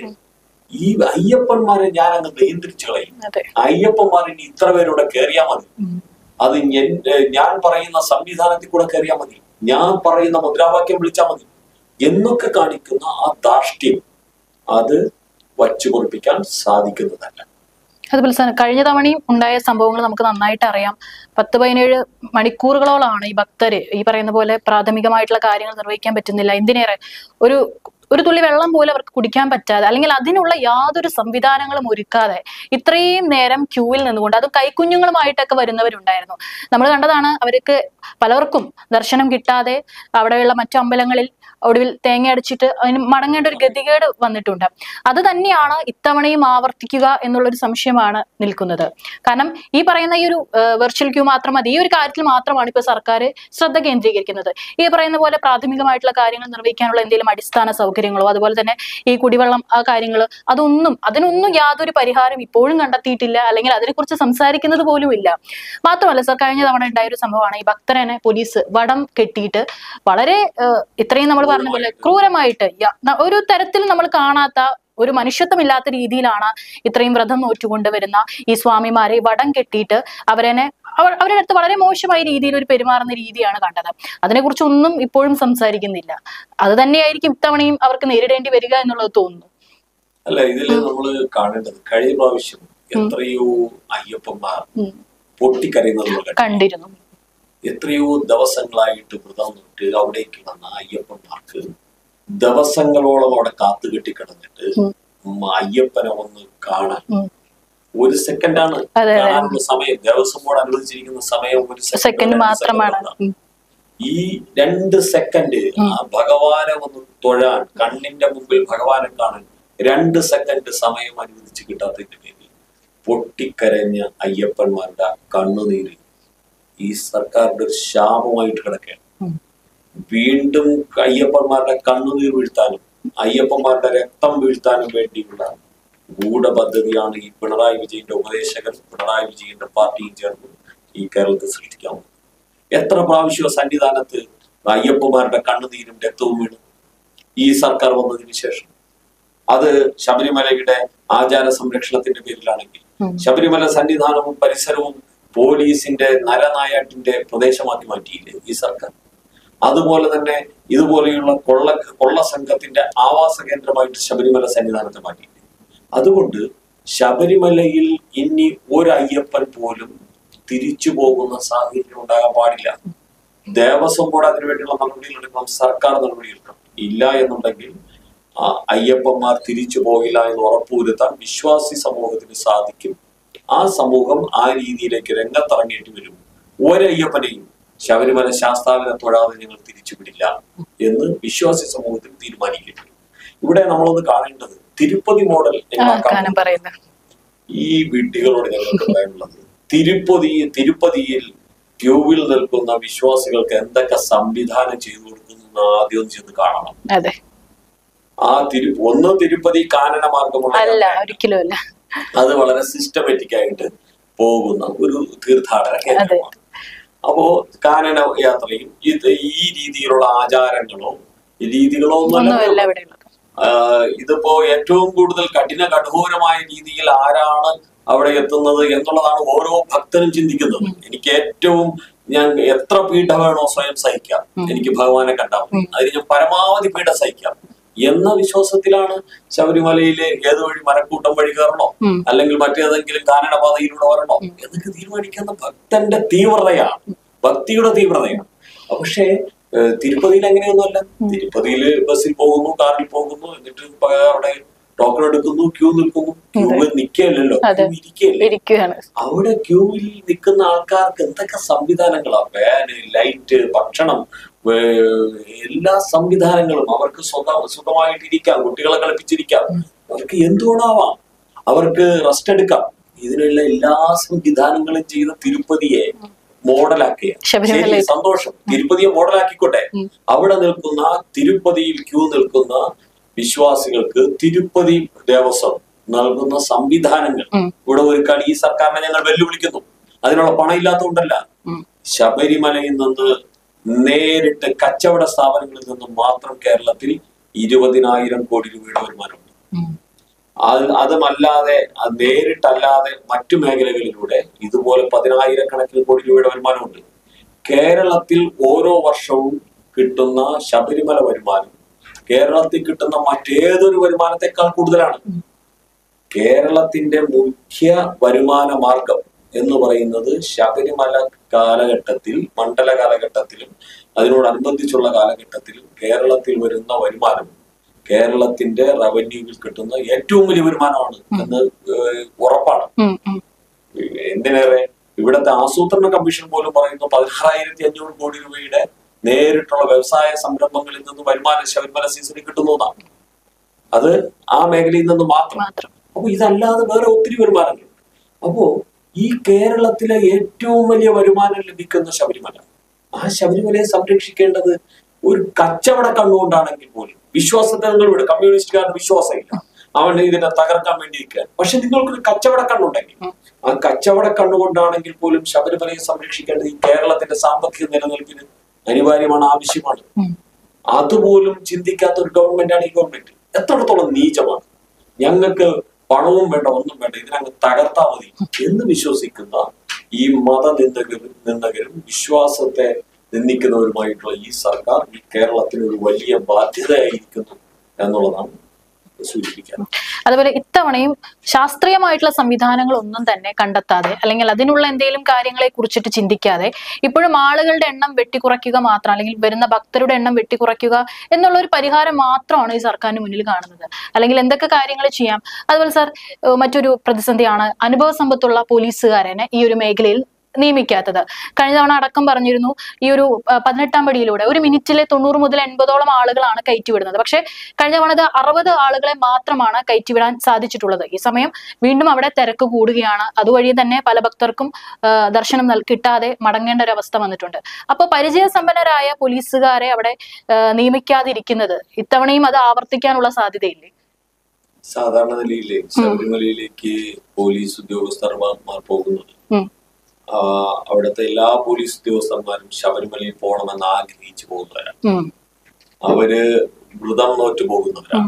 ഈ അയ്യപ്പന്മാരെ ഞാൻ അങ്ങ് നിയന്ത്രിച്ചു കളയും അതെ അയ്യപ്പന്മാർ ഇനി ഇത്ര പേരോടെ കയറിയാ മതി ഉം. അത് ഞൻ- ഏഹ് ഞാൻ പറയുന്ന സംവിധാനത്തിൽ കൂടെ കയറിയാൽ മതി ഞാൻ പറയുന്ന മുദ്രാവാക്യം വിളിച്ചാൽ മതി എന്നൊക്കെ കാണിക്കുന്ന ആ ധാർഷ്ട്യം അത് വച്ചു പൊറിപ്പിക്കാൻ സാധിക്കുന്നതല്ല അതുപോലെ തന്നെ കഴിഞ്ഞ തവണയും ഉണ്ടായ സംഭവങ്ങൾ നമുക്ക് നന്നായിട്ട് അറിയാം പത്ത് പതിനേഴ് മണിക്കൂറുകളോളമാണ് ഈ ഭക്തര് ഈ പറയുന്ന പോലെ പ്രാഥമികമായിട്ടുള്ള കാര്യങ്ങൾ നിർവഹിക്കാൻ പറ്റുന്നില്ല എന്തിനേറെ ഒരു ഒരു തുള്ളി വെള്ളം പോലും അവർക്ക് കുടിക്കാൻ പറ്റാതെ അല്ലെങ്കിൽ അതിനുള്ള യാതൊരു സംവിധാനങ്ങളും ഒരുക്കാതെ ഇത്രയും നേരം ക്യൂവിൽ നിന്നുകൊണ്ട് അതും കൈക്കുഞ്ഞുങ്ങളുമായിട്ടൊക്കെ വരുന്നവരുണ്ടായിരുന്നു നമ്മൾ കണ്ടതാണ് അവർക്ക് പലർക്കും ദർശനം കിട്ടാതെ അവിടെയുള്ള മറ്റു അമ്പലങ്ങളിൽ ഒടുവിൽ തേങ്ങ അടിച്ചിട്ട് അതിന് മടങ്ങേണ്ട ഒരു ഗതികേട് വന്നിട്ടുണ്ട് അത് തന്നെയാണ് ഇത്തവണയും ആവർത്തിക്കുക എന്നുള്ളൊരു സംശയമാണ് നിൽക്കുന്നത് കാരണം ഈ പറയുന്ന ഈ ഒരു വെർച്വൽ ക്യൂ മാത്രം മതി ഈ ഒരു കാര്യത്തിൽ മാത്രമാണ് ഇപ്പോൾ സർക്കാർ ശ്രദ്ധ കേന്ദ്രീകരിക്കുന്നത് ഈ പറയുന്ന പോലെ പ്രാഥമികമായിട്ടുള്ള കാര്യങ്ങൾ നിർവഹിക്കാനുള്ള എന്തെങ്കിലും അടിസ്ഥാന സൗകര്യങ്ങളോ അതുപോലെ തന്നെ ഈ കുടിവെള്ളം ആ കാര്യങ്ങൾ അതൊന്നും അതിനൊന്നും യാതൊരു പരിഹാരം ഇപ്പോഴും കണ്ടെത്തിയിട്ടില്ല അല്ലെങ്കിൽ അതിനെക്കുറിച്ച് സംസാരിക്കുന്നത് പോലും ഇല്ല മാത്രമല്ല സർ കഴിഞ്ഞ തവണ ഉണ്ടായ ഒരു സംഭവമാണ് ഈ ഭക്തരനെ പോലീസ് വടം കെട്ടിയിട്ട് വളരെ ഏഹ്, ഇത്രയും നമ്മൾ പറഞ്ഞ പോലെ ക്രൂരമായിട്ട് യ- ന- ഒരു തരത്തിൽ നമ്മൾ കാണാത്ത ഒരു മനുഷ്യത്വമില്ലാത്ത രീതിയിലാണ് ഇത്രയും വ്രതം നോറ്റുകൊണ്ട് വരുന്ന ഈ സ്വാമിമാരെ വടം കെട്ടിയിട്ട് അവരെന്നെ അവ- അവരുടെ അടുത്ത് വളരെ മോശമായ രീതിയിൽ ഒരു പെരുമാറുന്ന രീതിയാണ് കണ്ടത് അതിനെക്കുറിച്ച് ഒന്നും ഇപ്പോഴും സംസാരിക്കുന്നില്ല അത് തന്നെയായിരിക്കും ഇത്തവണയും അവർക്ക് നേരിടേണ്ടി വരിക എന്നുള്ളത് തോന്നുന്നു അല്ല ഇതിൽ നമ്മൾ കാണേണ്ടത് കഴിഞ്ഞ പ്രാവശ്യം എത്രയോ അയ്യപ്പന്മാർ ഉം. പൊട്ടിക്കരയുന്നത് നമ്മൾ കണ്ടു. കണ്ടിരുന്നു എത്രയോ ദിവസങ്ങളായിട്ട് വ്രതം തൊട്ട് അവിടേക്ക് വന്ന അയ്യപ്പന്മാർക്ക് ദിവസങ്ങളോളം അവിടെ കാത്തു കെട്ടിക്കിടന്നിട്ട് ഉം. ഉം അയ്യപ്പനെ ഒന്ന് കാണാൻ ഉം. ഒരു സെക്കൻഡാണ് അതെ, അതെ. കാണാനുള്ള സമയം ദേവസ്വം ബോർഡ് അനുവദിച്ചിരിക്കുന്ന സമയം ഒരു സെക്കൻഡ് രണ്ട് മാത്രമാണ് സെക്കൻഡ് ഉം. ഈ രണ്ട് സെക്കൻഡ് ആ ഭഗവാനെ ഒന്ന് തൊഴാൻ കണ്ണിന്റെ മുമ്പിൽ ഭഗവാനെ കാണാൻ രണ്ട് സെക്കൻഡ് സമയം അനുവദിച്ച് കിട്ടാത്തതിന്റെ പേരിൽ പൊട്ടിക്കരഞ്ഞ അയ്യപ്പന്മാരുടെ ആ കണ്ണുനീര് ഈ സർക്കാരിന്റെ ഒരു ശാപമായിട്ട് കിടക്കുകയാണ് ഉം. വീണ്ടും അയ്യപ്പന്മാരുടെ കണ്ണുനീർ വീഴ്ത്താനും അയ്യപ്പന്മാരുടെ രക്തം വീഴ്ത്താനും വേണ്ടിയുള്ള ഗൂഢപദ്ധതിയാണ് ഈ പിണറായി വിജയന്റെ ഉപദേശകൻ പിണറായി വിജയന്റെ പാർട്ടിയും ചേർന്ന് ഈ കേരളത്തിൽ സൃഷ്ടിക്കാവുന്നത് എത്ര പ്രാവശ്യം സന്നിധാനത്ത് അയ്യപ്പന്മാരുടെ കണ്ണുനീരും രക്തവും വീണു ഈ സർക്കാർ വന്നതിന് ശേഷം അത് ശബരിമലയുടെ ആചാര സംരക്ഷണത്തിന്റെ പേരിലാണെങ്കിൽ ഉം. ശബരിമല സന്നിധാനവും പരിസരവും പോലീസിന്റെ നരനായാട്ടിന്റെ പ്രദേശമാക്കി മാറ്റിയില്ലേ ഈ സർക്കാർ അതുപോലെ തന്നെ ഇതുപോലെയുള്ള കൊള്ള കൊള്ള സംഘത്തിന്റെ ആവാസ കേന്ദ്രമായിട്ട് ശബരിമല സന്നിധാനത്തെ മാറ്റിയില്ലേ അതുകൊണ്ട് ശബരിമലയിൽ ഇനി ഒരു അയ്യപ്പൻ പോലും തിരിച്ചു പോകുന്ന സാഹചര്യം ഉണ്ടാകാൻ പാടില്ല ദേവസ്വം ബോർഡ് അതിനുവേണ്ടിയുള്ള നടപടികൾ എടുക്കണം സർക്കാർ നടപടി എടുക്കണം ഇല്ല എന്നുണ്ടെങ്കിൽ ആ അയ്യപ്പന്മാർ തിരിച്ചു പോകില്ല എന്ന് ഉറപ്പുവരുത്താൻ വിശ്വാസി സമൂഹത്തിന് സാധിക്കും ആ സമൂഹം ആ രീതിയിലേക്ക് രംഗത്തിറങ്ങേണ്ടി വരും ഒരയ്യപ്പനെയും ശബരിമല ശാസ്താവിനെ തൊഴാതെ ഞങ്ങൾ തിരിച്ചുവിടില്ല എന്ന് വിശ്വാസി സമൂഹത്തിന് തീരുമാനിക്കേണ്ടി വരും ഇവിടെ നമ്മളൊന്ന് കാണേണ്ടത് തിരുപ്പതി മോഡൽ ആ ഞങ്ങൾ കാനം പറയുന്നത് ഈ വിഡ്ഢികളോട് ഞങ്ങൾക്ക് പറയാനുള്ളത് തിരുപ്പതി തിരുപ്പതിയിൽ ക്യൂവിൽ നിൽക്കുന്ന വിശ്വാസികൾക്ക് എന്തൊക്കെ സംവിധാനം ചെയ്തു കൊടുക്കുന്നു എന്ന് ആദ്യം ഒന്ന് ചെന്ന് കാണണം അതെ ആ തിരു ഒന്ന് തിരുപ്പതി കാനന മാർഗമുള്ള അല്ല യാത്രയാണ്. ഒരിക്കലും അല്ല അത് വളരെ സിസ്റ്റമാറ്റിക് ആയിട്ട് പോകുന്ന ഒരു തീർത്ഥാടന കേന്ദ്രമാണ് അപ്പോ കാനന യാത്രയും ഇത് ഈ രീതിയിലുള്ള ആചാരങ്ങളോ രീതികളോ ഒന്നുമല്ല ഒന്നുമല്ല ഇവിടെ ഉള്ളത് ആഹ് ഇതിപ്പോ ഏറ്റവും കൂടുതൽ കഠിന കഠോരമായ രീതിയിൽ ആരാണ് അവിടെ എത്തുന്നത് എന്നുള്ളതാണ് ഓരോ ഭക്തനും ചിന്തിക്കുന്നത് എനിക്ക് ഏറ്റവും ഞാൻ എത്ര പീഡ വേണോ സ്വയം സഹിക്കാം എനിക്ക് ഭഗവാനെ കണ്ടാൽ മതി അതിന് ഞാൻ പരമാവധി പീഡ സഹിക്കാം എന്ന വിശ്വാസത്തിലാണ് ശബരിമലയിലെ ഏത് വഴി മരക്കൂട്ടം വഴി കയറണോ ഉം. അല്ലെങ്കിൽ മറ്റേതെങ്കിലും കാനനപാതയിലൂടെ വരണോ എന്നൊക്കെ തീരുമാനിക്കുന്ന ഭക്തന്റെ തീവ്രതയാണ് ഭക്തിയുടെ തീവ്രതയാണ് പക്ഷേ ഏഹ്, തിരുപ്പതിയിൽ അങ്ങനെയൊന്നുമല്ല തിരുപ്പതിയിൽ ബസ്സിൽ പോകുന്നു കാറിൽ പോകുന്നു എന്നിട്ട് പ- അവിടെ ടോക്കൺ എടുക്കുന്നു ക്യൂ നിൽക്കുന്നു ക്യൂവിൽ നിൽക്കുകയല്ലല്ലോ അതെ. ക്യൂ ഇരിക്കുകയല്ലേ ഇരിക്കുകയാണ് അവിടെ ക്യൂവിൽ നിൽക്കുന്ന ആൾക്കാർക്ക് എന്തൊക്കെ സംവിധാനങ്ങളാ ഫാന് ലൈറ്റ് ഭക്ഷണം വേ- എല്ലാ സംവിധാനങ്ങളും അവർക്ക് സ്വന്തം സുഖമായിട്ടിരിക്കാം കുട്ടികളെ കളിപ്പിച്ചിരിക്കാം അവർക്ക് എന്തുകൊണ്ടാവാം അവർക്ക് റെസ്റ്റ് എടുക്കാം ഇതിനുള്ള എല്ലാ സംവിധാനങ്ങളും ചെയ്ത തിരുപ്പതിയെ മോഡലാക്കിയ ശബരിമല ശരി സന്തോഷം തിരുപ്പതിയെ മോഡലാക്കിക്കോട്ടെ ഉം. അവിടെ നിൽക്കുന്ന തിരുപ്പതിയിൽ ക്യൂ നിൽക്കുന്ന വിശ്വാസികൾക്ക് തിരുപ്പതി ദേവസ്വം നൽകുന്ന സംവിധാനങ്ങൾ ഉം. ഇവിടെ ഒരുക്കാൻ ഈ സർക്കാരിനെ ഞങ്ങൾ വെല്ലുവിളിക്കുന്നു അതിനുള്ള പണം ഇല്ലാത്തതുകൊണ്ടല്ല ഉം. ശബരിമലയിൽ നിന്ന് നേരിട്ട് കച്ചവട സ്ഥാപനങ്ങളിൽ നിന്ന് മാത്രം കേരളത്തിൽ ഇരുപതിനായിരം കോടി രൂപയുടെ വരുമാനമുണ്ട് ഉം. അത് അതുമല്ലാതെ അത് നേരിട്ടല്ലാതെ മറ്റു മേഖലകളിലൂടെ ഇതുപോലെ പതിനായിരക്കണക്കിന് കോടി രൂപയുടെ വരുമാനമുണ്ട് കേരളത്തിൽ ഓരോ വർഷവും കിട്ടുന്ന ശബരിമല വരുമാനം കേരളത്തിൽ കിട്ടുന്ന മറ്റേതൊരു വരുമാനത്തെക്കാൾ കൂടുതലാണ് കേരളത്തിന്റെ മുഖ്യ വരുമാന മാർഗം എന്ന് പറയുന്നത് ശബരിമല കാലഘട്ടത്തിൽ മണ്ഡല കാലഘട്ടത്തിലും അതിനോടനുബന്ധിച്ചുള്ള കാലഘട്ടത്തിലും കേരളത്തിൽ വരുന്ന വരുമാനം കേരളത്തിന്റെ റവന്യൂവിൽ കിട്ടുന്ന ഏറ്റവും വലിയ വരുമാനമാണ് എന്ന് ഏഹ്, ഉറപ്പാണ് ഉം. ഉം. എന്തിനേറെ ഇവിടുത്തെ ആസൂത്രണ കമ്മീഷൻ പോലും പറയുന്നു പതിനാറായിരത്തി അഞ്ഞൂറ് കോടി രൂപയുടെ നേരിട്ടുള്ള വ്യവസായ സംരംഭങ്ങളിൽ നിന്ന് വരുമാനം ശബരിമല സീസണിൽ കിട്ടുന്നതാണ് അത് ആ മേഖലയിൽ നിന്ന് മാത്രം മാത്രം അപ്പൊ ഇതല്ലാതെ വേറെ ഒത്തിരി വരുമാനങ്ങളുണ്ട് അപ്പോ ഈ കേരളത്തിലെ ഏറ്റവും വലിയ വരുമാനം ലഭിക്കുന്ന ശബരിമല ആ ശബരിമലയെ സംരക്ഷിക്കേണ്ടത് ഒരു കച്ചവട കണ്ണുകൊണ്ടാണെങ്കിൽ പോലും വിശ്വാസത്തെ നിങ്ങൾ വിടും കമ്മ്യൂണിസ്റ്റുകാരുടെ വിശ്വാസമില്ല അവൻ ഇതിനെ തകർക്കാൻ വേണ്ടിയിരിക്കുകയാണ് പക്ഷെ നിങ്ങൾക്കൊരു കച്ചവട കണ്ണുണ്ടെങ്കിൽ ആ കച്ചവട കണ്ണുകൊണ്ടാണെങ്കിൽ പോലും ശബരിമലയെ സംരക്ഷിക്കേണ്ടത് ഈ കേരളത്തിന്റെ സാമ്പത്തിക നിലനിൽപ്പിന് അനിവാര്യമാണ് ആവശ്യമാണ് ഉം. അതുപോലും ചിന്തിക്കാത്ത ഒരു ഗവൺമെന്റാണ് ഈ ഗവൺമെന്റ് എത്രത്തോളം നീചമാണ് ഞങ്ങൾക്ക് പണവും വേണ്ട ഒന്നും വേണ്ട ഇതിനങ്ങ് തകർത്താ മതി എന്ന് വിശ്വസിക്കുന്ന ഈ മതനിന്ദകരും നിന്ദകരും വിശ്വാസത്തെ നിന്ദിക്കുന്നവരുമായിട്ടുള്ള ഈ സർക്കാർ ഈ കേരളത്തിന് ഒരു വലിയ ബാധ്യതയായിരിക്കുന്നു എന്നുള്ളതാണ് സൂചിപ്പിക്കാൻ അതുപോലെ ഇത്തവണയും ശാസ്ത്രീയമായിട്ടുള്ള സംവിധാനങ്ങൾ ഒന്നും തന്നെ കണ്ടെത്താതെ അല്ലെങ്കിൽ അതിനുള്ള എന്തെങ്കിലും കാര്യങ്ങളെ കുറിച്ചിട്ട് ചിന്തിക്കാതെ ഇപ്പോഴും ആളുകളുടെ എണ്ണം വെട്ടിക്കുറയ്ക്കുക മാത്രം അല്ലെങ്കിൽ വരുന്ന ഭക്തരുടെ എണ്ണം വെട്ടിക്കുറയ്ക്കുക എന്നുള്ള ഒരു പരിഹാരം മാത്രമാണ് ഈ സർക്കാരിന് മുന്നിൽ കാണുന്നത് അല്ലെങ്കിൽ എന്തൊക്കെ കാര്യങ്ങൾ ചെയ്യാം അതുപോലെ സാർ ഏഹ് മറ്റൊരു പ്രതിസന്ധിയാണ് അനുഭവ സമ്പത്തുള്ള പോലീസുകാരനെ ഈ ഒരു മേഖലയിൽ നിയമിക്കാത്തത് കഴിഞ്ഞ തവണ അടക്കം പറഞ്ഞിരുന്നു ഈ ഒരു ആ, പതിനെട്ടാം പടിയിലൂടെ ഒരു മിനിറ്റിലെ തൊണ്ണൂറ് മുതൽ എൺപതോളം ആളുകളാണ് കയറ്റിവിടുന്നത് പക്ഷേ കഴിഞ്ഞ തവണ ഇത് അറുപത് ആളുകളെ മാത്രമാണ് കയറ്റിവിടാൻ സാധിച്ചിട്ടുള്ളത് ഈ സമയം വീണ്ടും അവിടെ തിരക്ക് കൂടുകയാണ് അതുവഴി തന്നെ പല ഭക്തർക്കും ആ, ദർശനം നൽ- കിട്ടാതെ മടങ്ങേണ്ട ഒരു അവസ്ഥ വന്നിട്ടുണ്ട് അപ്പോൾ പരിചയസമ്പന്നരായ പോലീസുകാരെ അവിടെ ആ, നിയമിക്കാതിരിക്കുന്നത് ഇത്തവണയും അത് ആവർത്തിക്കാനുള്ള സാധ്യതയില്ലേ സാധാരണ നിലയിലെ ശബരിമലയിലേക്ക് പോലീസ് ഉദ്യോഗസ്ഥർമാർ പോകുന്നത് ഉം. ആ, അവിടുത്തെ എല്ലാ പോലീസ് ഉദ്യോഗസ്ഥന്മാരും ശബരിമലയിൽ പോകണമെന്ന് ആഗ്രഹിച്ചു പോകുന്നവരാണ് ഉം. അവര് വ്രതം നോറ്റ് പോകുന്നവരാണ്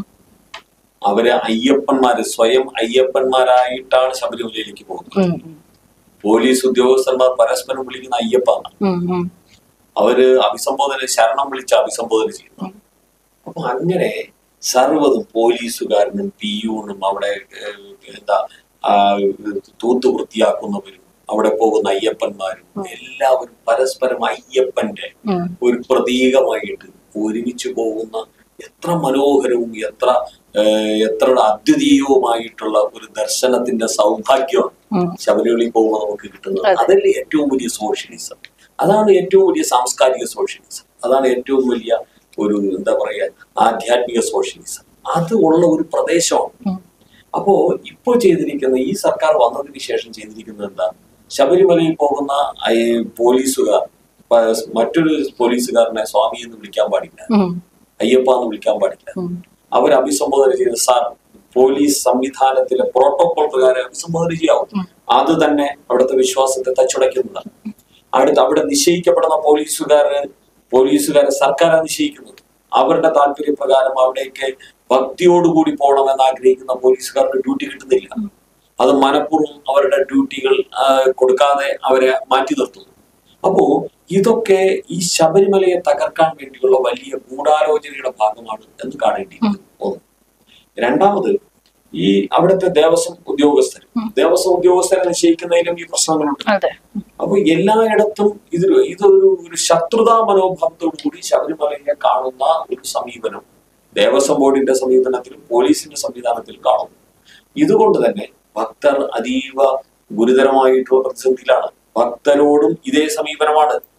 അവര് അയ്യപ്പന്മാര് സ്വയം അയ്യപ്പന്മാരായിട്ടാണ് ശബരിമലയിലേക്ക് പോകുന്നത് ഉം. ഉം. പോലീസ് ഉദ്യോഗസ്ഥന്മാർ പരസ്പരം വിളിക്കുന്ന അയ്യപ്പ എന്നാണ്. ഉം. ഉം. അവര് അഭിസംബോധന ശരണം വിളിച്ച് അഭിസംബോധന ചെയ്യുന്നു അപ്പൊ അങ്ങനെ സർവ്വതും പോലീസുകാരനും പിയൂണും അവിടെ ഏഹ്, എന്താ ആ, തൂത്ത് വൃത്തിയാക്കുന്നവരും അവിടെ പോകുന്ന അയ്യപ്പന്മാരും എല്ലാവരും പരസ്പരം അയ്യപ്പന്റെ ഉം. ഒരു പ്രതീകമായിട്ട് ഒരുമിച്ച് പോകുന്ന എത്ര മനോഹരവും എത്ര ഏഹ്, എത്ര അദ്വിതീയവുമായിട്ടുള്ള ഒരു ദർശനത്തിന്റെ സൗഭാഗ്യമാണ് ഉം. ശബരിമലയിൽ പോകുമ്പോൾ നമുക്ക് കിട്ടുന്നത് അതെ. അതല്ലേ ഏറ്റവും വലിയ സോഷ്യലിസം അതാണ് ഏറ്റവും വലിയ സാംസ്കാരിക സോഷ്യലിസം അതാണ് ഏറ്റവും വലിയ ഒരു എന്താ പറയാ ആധ്യാത്മിക സോഷ്യലിസം അത് ഉള്ള ഒരു പ്രദേശമാണ് ഉം. അപ്പോ ഇപ്പോൾ ചെയ്തിരിക്കുന്ന ഈ സർക്കാർ വന്നതിന് ശേഷം ചെയ്തിരിക്കുന്നത് എന്താ ശബരിമലയിൽ പോകുന്ന അയ- പോലീസുകാർ പ- മറ്റൊരു പോലീസുകാരനെ സ്വാമി എന്ന് വിളിക്കാൻ പാടില്ല ഉം. അയ്യപ്പ എന്ന് വിളിക്കാൻ പാടില്ല ഉം. അവർ അഭിസംബോധന ചെയ്ത് സാർ പോലീസ് സംവിധാനത്തിലെ പ്രോട്ടോകോൾ പ്രകാരം അഭിസംബോധന ചെയ്യാവും ഉം. അത് തന്നെ അവിടുത്തെ വിശ്വാസത്തെ തച്ചുടയ്ക്കുന്നതാണ് അടുത്ത് അവിടെ നിശ്ചയിക്കപ്പെടുന്ന പോലീസുകാര് പോലീസുകാരെ സർക്കാരാണ് നിശ്ചയിക്കുന്നത് അവരുടെ താല്പര്യപ്രകാരം അവിടേക്ക് ഭക്തിയോടുകൂടി പോകണമെന്ന് ആഗ്രഹിക്കുന്ന പോലീസുകാർക്ക് ഡ്യൂട്ടി കിട്ടുന്നില്ല അത് മനഃപൂർവ്വം അവരുടെ ഡ്യൂട്ടികൾ ആ, കൊടുക്കാതെ അവരെ മാറ്റി നിർത്തുന്നു അപ്പോ ഇതൊക്കെ ഈ ശബരിമലയെ തകർക്കാൻ വേണ്ടിയുള്ള വലിയ ഗൂഢാലോചനയുടെ ഭാഗമാണ് എന്ന് കാണേണ്ടിയിരിക്കുന്നു ഒന്ന് രണ്ടാമത് ഈ അവിടുത്തെ ദേവസ്വം ഉദ്യോഗസ്ഥർ ദേവസ്വം ഉദ്യോഗസ്ഥരെ നിശ്ചയിക്കുന്നതിലും ഈ പ്രശ്നങ്ങളുണ്ട് അതെ അപ്പൊ എല്ലായിടത്തും ഇത് ഇതൊരു ഒരു ശത്രുതാ മനോഭാവത്തോടു കൂടി ശബരിമലയെ കാണുന്ന ഒരു സമീപനം ദേവസ്വം ബോർഡിന്റെ സമീപനത്തിലും പോലീസിന്റെ സംവിധാനത്തിലും കാണുന്നു ഇതുകൊണ്ട് തന്നെ ഭക്തർ അതീവ ഗുരുതരമായിട്ടുള്ള പ്രതിസന്ധിയിലാണ് ഭക്തരോടും ഇതേ സമീപനമാണ്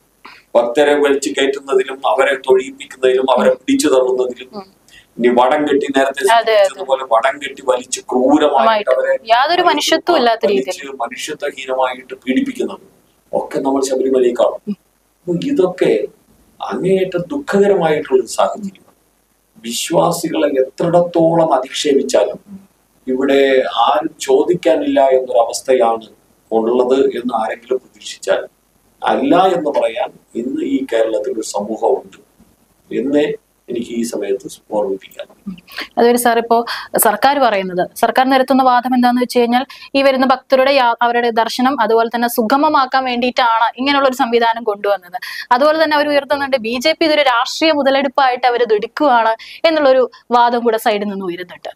ഭക്തരെ വലിച്ചു കയറ്റുന്നതിലും അവരെ തൊഴിയിപ്പിക്കുന്നതിലും അവരെ പിടിച്ചു തള്ളുന്നതിലും ഇനി വടം കെട്ടി നേരത്തെ അതെ. സൂചിപ്പിച്ചതുപോലെ വടം കെട്ടി വലിച്ച് ക്രൂരമായിട്ട് അവരെ യാതൊരു മനുഷ്യത്വം ഇല്ലാത്ത രീതിയിൽ വലിച്ച് മനുഷ്യത്വഹീനമായിട്ട് പീഡിപ്പിക്കുന്നത് ഒക്കെ നമ്മൾ ശബരിമലയിൽ കാണും അപ്പൊ ഇതൊക്കെ അങ്ങേയറ്റം ദുഃഖകരമായിട്ടുള്ള ഒരു സാഹചര്യമാണ് വിശ്വാസികളെ എത്രത്തോളം അധിക്ഷേപിച്ചാലും ഇവിടെ ആരും ചോദിക്കാനില്ല എന്നൊരവസ്ഥയാണ് ഉള്ളത് എന്ന് ആരെങ്കിലും പ്രതീക്ഷിച്ചാൽ അല്ല എന്ന് പറയാൻ ഇന്ന് ഈ കേരളത്തിൽ ഒരു സമൂഹമുണ്ട് എന്നേ എനിക്ക് ഈ സമയത്ത് ഓർമ്മിപ്പിക്കാൻ അതൊരു സാർ ഇപ്പോ സർക്കാർ പറയുന്നത് സർക്കാർ നിരത്തുന്ന വാദം എന്താന്ന് വെച്ച് കഴിഞ്ഞാൽ ഈ വരുന്ന ഭക്തരുടെ യാ- അവരുടെ ദർശനം അതുപോലെ തന്നെ സുഗമമാക്കാൻ വേണ്ടിയിട്ടാണ് ഇങ്ങനെയുള്ള ഒരു സംവിധാനം കൊണ്ടുവന്നത് അതുപോലെ തന്നെ അവർ ഉയർത്തുന്നുണ്ട് ബി ജെ പി ഇതൊരു രാഷ്ട്രീയ മുതലെടുപ്പായിട്ട് അവർ ഇത് എടുക്കുകയാണ് എന്നുള്ളൊരു വാദം കൂടെ സൈഡിൽ നിന്ന് ഉയരുന്നുണ്ട്